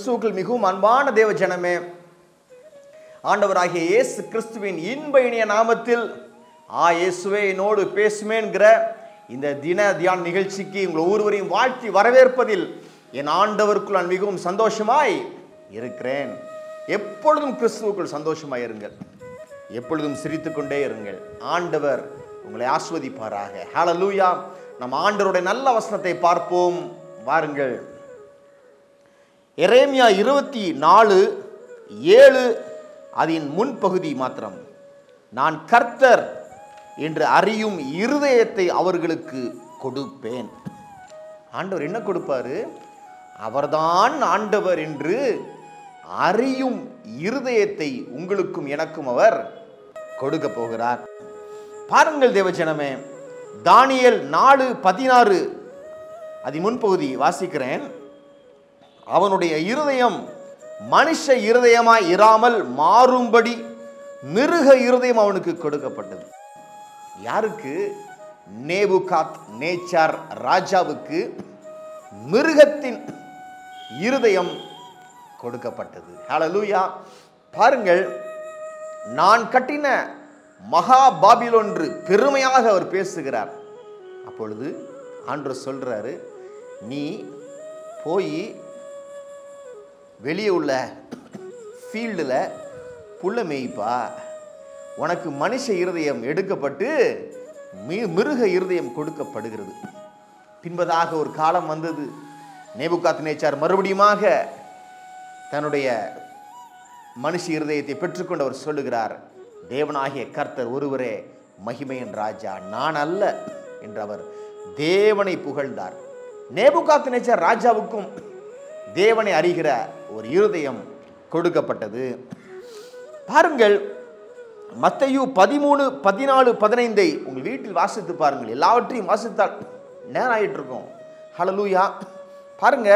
கிறிஸ்துவுக்குள் மிகவும் அன்பான தேவ ஜனமே ஆண்டவராகிய இயேசு கிறிஸ்துவின் இன்ப இனிய நாமத்தில் ஆ இயேசுவே என்னோடு பேசுமேன்கிற இந்த தின தியான நிகழ்ச்சிக்கு உங்கள் ஒவ்வொருவரையும் வாழ்த்தி வரவேற்பதில் என் ஆண்டவருக்குள் நான் மிகவும் சந்தோஷமாய் இருக்கிறேன் எப்பொழுதும் கிறிஸ்துவுக்குள் சந்தோஷமாய் இருங்கள் எப்பொழுதும் சிரித்துக்கொண்டே இருங்கள் ஆண்டவர் உங்களை ஆஸ்வதிப்பாராக ஹalleluya நம் ஆண்டவருடைய நல்ல வசனத்தை பார்ப்போம் வாருங்கள் எரேமியா இருபத்தி நாலு ஏழு அதன் முன்பகுதி மாத்திரம் நான் கர்த்தர் என்று அறியும் இருதயத்தை அவர்களுக்கு கொடுப்பேன் ஆண்டவர் என்ன கொடுப்பாரு அவர்தான் ஆண்டவர் என்று அறியும் இருதயத்தை உங்களுக்கும் எனக்கும் அவர் கொடுக்க போகிறார் பாருங்கள் தேவஜனமே தானியேல் நாலு பதினாறு அதி முன்பகுதி வாசிக்கிறேன் அவனுடைய இருதயம் மனுஷ இருதயமாய் இராமல் மாறும்படி மிருக இருதயம் அவனுக்கு கொடுக்கப்பட்டது யாருக்கு நேபுகாத் நேச்சார் ராஜாவுக்கு மிருகத்தின் இருதயம் கொடுக்கப்பட்டது ஹalleluya பாருங்கள் நான் கட்டின மகா பாபிலொன்று பெருமையாக அவர் பேசுகிறார் அப்பொழுது ஆண்டவர் சொல்றாரு நீ போய் வெளியே உள்ள ஃபீல்டில் புல்ல மேய்ப்பா உனக்கு மனுஷ இருதயம் எடுக்கப்பட்டு மி மிருக இருதயம் கொடுக்கப்படுகிறது பின்பதாக ஒரு காலம் வந்தது நேபுகாத் நேச்சார் மறுபடியுமாக தன்னுடைய மனுஷ இருதயத்தை பெற்றுக்கொண்டு அவர் சொல்லுகிறார் தேவனாகிய கர்த்தர் ஒருவரே மகிமையின் ராஜா நான் அல்ல என்று அவர் தேவனை புகழ்ந்தார் நேபுகாத் நேச்சார் ராஜாவுக்கும் தேவனை அறிகிற ஒரு இருதயம் கொடுக்கப்பட்டது பாருங்கள் மத்தையு பதிமூணு பதினாலு பதினைந்தை உங்கள் வீட்டில் வாசித்து பாருங்கள் எல்லாவற்றையும் வாசித்தால் நேரம் ஆயிட்டு இருக்கும் ஹலலூயா பாருங்க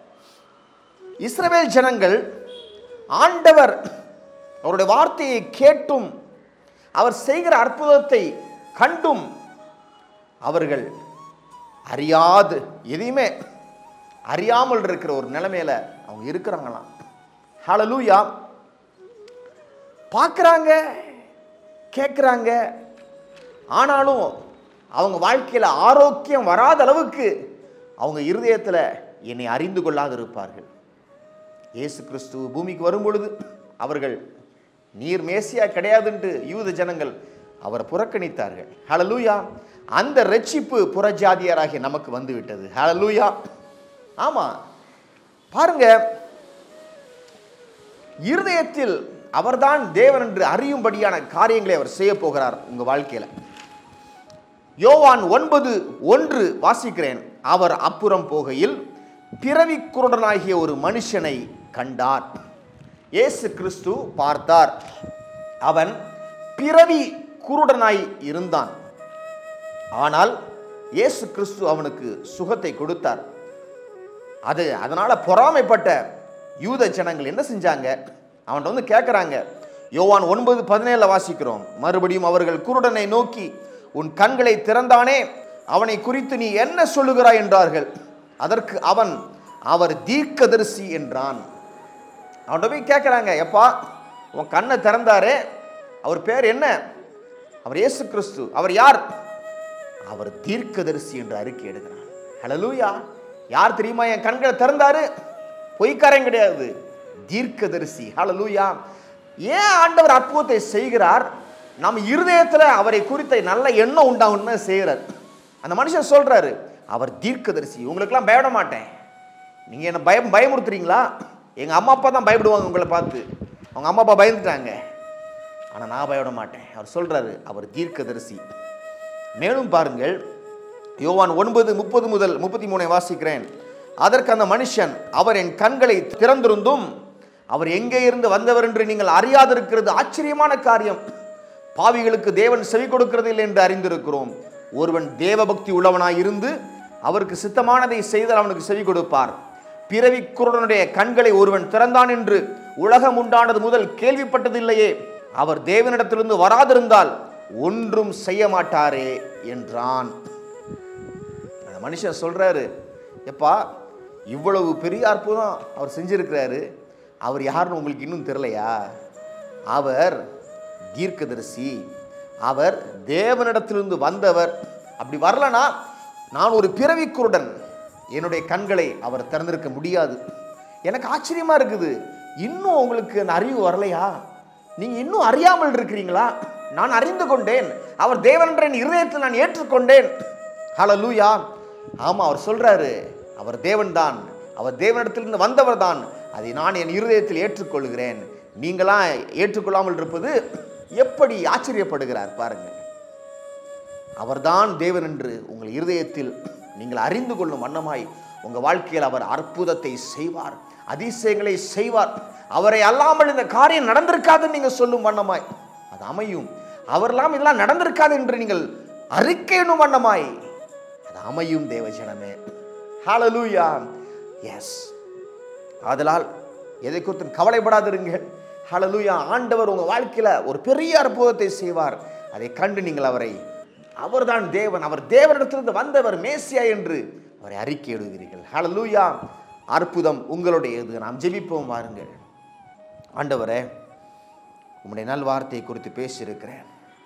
இஸ்ரவேல் ஜனங்கள் ஆண்டவர் அவருடைய வார்த்தையை கேட்டும் அவர் செய்கிற அற்புதத்தை கண்டும் அவர்கள் அறியாது எதையுமே அறியாமல் இருக்கிற ஒரு நிலைமையில அவங்க இருக்கிறாங்களாம் ஹalleluya பார்க்குறாங்க கேட்குறாங்க ஆனாலும் அவங்க வாழ்க்கையில் ஆரோக்கியம் வராத அளவுக்கு அவங்க இருதயத்தில் என்னை அறிந்து கொள்ளாது இருப்பார்கள் இயேசு கிறிஸ்து பூமிக்கு வரும் பொழுது அவர்கள் நீர் மேசியா கிடையாதுன்ட்டு யூத ஜனங்கள் அவரை புறக்கணித்தார்கள் ஹalleluya அந்த ரட்சிப்பு புறஜாதியராகிய நமக்கு வந்து விட்டது ஹalleluya ஆமா பாருங்க இருதயத்தில் அவர்தான் தேவன் என்று அறியும்படியான காரியங்களை அவர் செய்ய போகிறார் உங்க வாழ்க்கையில யோவான் ஒன்பது ஒன்று வாசிக்கிறேன் அவர் அப்புறம் போகையில் பிறவி குருடனாகிய ஒரு மனுஷனை கண்டார் இயேசு கிறிஸ்து பார்த்தார் அவன் பிறவி குருடனாய் இருந்தான் ஆனால் இயேசு கிறிஸ்து அவனுக்கு சுகத்தை கொடுத்தார் அது அதனால பொறாமைப்பட்ட யூத ஜனங்கள் என்ன செஞ்சாங்க அவன்கிட்ட வந்து கேட்குறாங்க யோவான் ஒன்பது பதினேழில் வாசிக்கிறோம் மறுபடியும் அவர்கள் குருடனை நோக்கி உன் கண்களை திறந்தானே அவனை குறித்து நீ என்ன சொல்லுகிறாய் என்றார்கள் அதற்கு அவன் அவர் தீர்க்கதரிசி என்றான் அவன்கிட்ட போய் கேட்குறாங்க எப்பா உன் கண்ணை திறந்தாரே அவர் பேர் என்ன அவர் இயேசு கிறிஸ்து அவர் யார் அவர் தீர்க்கதரிசி என்று அறிக்கை எடுக்கிறார் ஹalleluya யார் தெரியுமா என் கண்களை திறந்தாரு பொய்க்காரன் கிடையாது தீர்க்கதரிசி ஹalleluya ஏன் ஆண்டவர் அற்புதத்தை செய்கிறார் நம்ம இருதயத்தில் அவரை குறித்த நல்ல எண்ணம் உண்டாகணும்னு செய்கிறார் அந்த மனுஷன் சொல்றாரு அவர் தீர்க்கதரிசி உங்களுக்கெல்லாம் பயப்பட மாட்டேன் நீங்க என்ன பயம் பயமுறுத்துறீங்களா எங்க அம்மா அப்பா தான் பயப்படுவாங்க உங்களை பார்த்து அவங்க அம்மா அப்பா பயந்துட்டாங்க ஆனா நான் பயப்பட மாட்டேன் அவர் சொல்றாரு அவர் தீர்க்கதரிசி மேலும் பாருங்கள் யோவான் ஒன்பது முப்பது முதல் முப்பத்தி மூணை வாசிக்கிறேன் அதற்கு அந்த மனுஷன் அவர் என் கண்களை திறந்திருந்தும் அவர் எங்கே இருந்து வந்தவர் என்று நீங்கள் அறியாதிருக்கிறது ஆச்சரியமான காரியம் பாவிகளுக்கு தேவன் செவி கொடுக்கிறதில்லை என்று அறிந்திருக்கிறோம் ஒருவன் தேவபக்தி உள்ளவனாய் இருந்து அவருக்கு சித்தமானதை செய்தால் அவனுக்கு செவி கொடுப்பார் பிறவி குருடனுடைய கண்களை ஒருவன் திறந்தான் என்று உலகம் உண்டானது முதல் கேள்விப்பட்டதில்லையே அவர் தேவனிடத்திலிருந்து வராதிருந்தால் ஒன்றும் செய்ய மாட்டாரே என்றான் அந்த மனுஷன் சொல்றாரு எப்பா இவ்வளவு பெரிய அற்புதம் அவர் செஞ்சிருக்கிறாரு அவர் யாருன்னு உங்களுக்கு இன்னும் தெரியலையா அவர் தீர்க்கதரிசி அவர் தேவனிடத்திலிருந்து வந்தவர் அப்படி வரலனா நான் ஒரு பிறவி குருடன் என்னுடைய கண்களை அவர் திறந்திருக்க முடியாது எனக்கு ஆச்சரியமா இருக்குது இன்னும் உங்களுக்கு அந்த அறிவு வரலையா நீங்க இன்னும் அறியாமல் இருக்கிறீங்களா நான் அறிந்து கொண்டேன் அவர் தேவன் என்ற என் இருதயத்தில் நான் ஏற்றுக்கொண்டேன் ஹalleluya ஆமா அவர் சொல்றாரு அவர் தேவன்தான் அவர் தேவனிடத்திலிருந்து வந்தவர் தான் அதை நான் என் இருதயத்தில் ஏற்றுக்கொள்கிறேன் நீங்களாம் ஏற்றுக்கொள்ளாமல் இருப்பது எப்படி ஆச்சரியப்படுகிறார் பாருங்கள் அவர்தான் தேவன் என்று உங்கள் இருதயத்தில் நீங்கள் அறிந்து கொள்ளும் வண்ணமாய் உங்கள் வாழ்க்கையில் அவர் அற்புதத்தை செய்வார் அதிசயங்களை செய்வார் அவரை அல்லாமல் இந்த காரியம் நடந்திருக்காதுன்னு நீங்கள் சொல்லும் வண்ணமாய் அது அமையும் அவரெல்லாம் இதெல்லாம் நடந்திருக்காது என்று நீங்கள் அறிக்கையிடும் வண்ணமாய் அது அமையும் தேவஜனமே ஹalleluya எஸ் ஆதலால் எதை குறித்தும் கவலைப்படாதிருங்கள் ஹalleluya ஆண்டவர் உங்க வாழ்க்கையில ஒரு பெரிய அற்புதத்தை செய்வார் அதை கண்டு நீங்கள் அவரை அவர்தான் தேவன் அவர் தேவனிடத்திலிருந்து வந்தவர் மேசியா என்று அவரை அறிக்கையிடுகிறீர்கள் ஹalleluya அற்புதம் உங்களுடையது நாம் ஜெபிப்போம் வாருங்கள் ஆண்டவரே உம்முடைய நல்வார்த்தையை குறித்து பேசியிருக்கிறேன்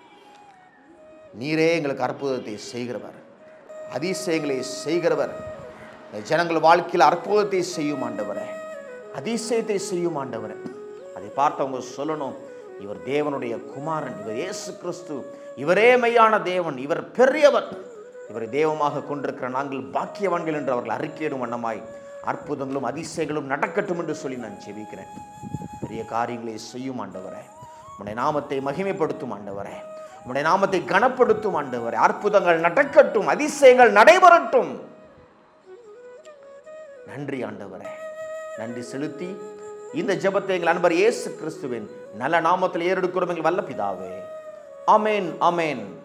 நீரே எங்களுக்கு அற்புதத்தை செய்கிறவர் அதிசயங்களை செய்கிறவர் இந்த ஜனங்கள் வாழ்க்கையில் அற்புதத்தை செய்யும் ஆண்டவரே அதிசயத்தை செய்யும் ஆண்டவரே அதை பார்த்தவங்க சொல்லணும் இவர் தேவனுடைய குமாரன் இவர் இயேசு கிறிஸ்து இவரே மெய்யான தேவன் இவர் பெரியவர் இவரை தெய்வமாக கொண்டிருக்கிற நாங்கள் பாக்கியவான்கள் என்று அவர்கள் அறிக்கையிடும் வண்ணமாய் அற்புதங்களும் அதிசயங்களும் நடக்கட்டும் என்று சொல்லி நான் ஜெபிக்கிறேன் பெரிய காரியங்களை செய்யும் ஆண்டவரே உம்முடைய நாமத்தை மகிமைப்படுத்தும் ஆண்டவரே உம்முடைய நாமத்தை கனப்படுத்தும் ஆண்டவரே அற்புதங்கள் நடக்கட்டும் அதிசயங்கள் நடைபெறட்டும் நன்றி ஆண்டவரே நன்றி செலுத்தி இந்த ஜெபத்தை எங்கள் அன்பர் இயேசு கிறிஸ்துவின் நல்ல நாமத்தில் ஏறெடுக்கிறோம் எங்கள் வல்ல பிதாவே அமேன் அமேன்